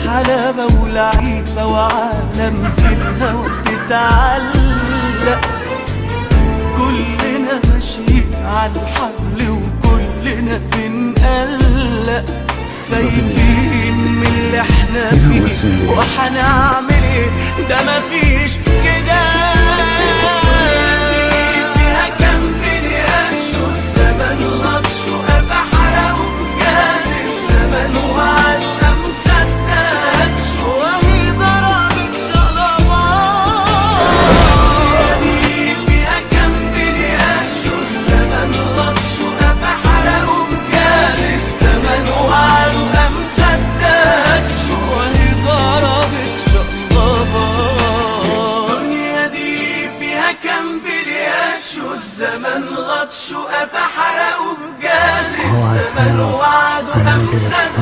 حلاوة ولعيبة وعالم في الهوى تتعلق كلنا ماشيين على الحبل وكلنا بنقلق خايفين من اللي احنا فيه وهنعمل ايه ده مفيش كده فيها كام بنياش والزمن لطش وقفح على وجاز الزمن وعلقة مصدقش وهي ضربت صلوات فيها كام بنياش والزمن لطش وقفح على وجاز الزمن وعلقة مصدقش وهي ضربت شقلبات الدنيا دي فيها كام بلياش والزمن غطش وقفح على وبجاز الزمن وعد وأمسد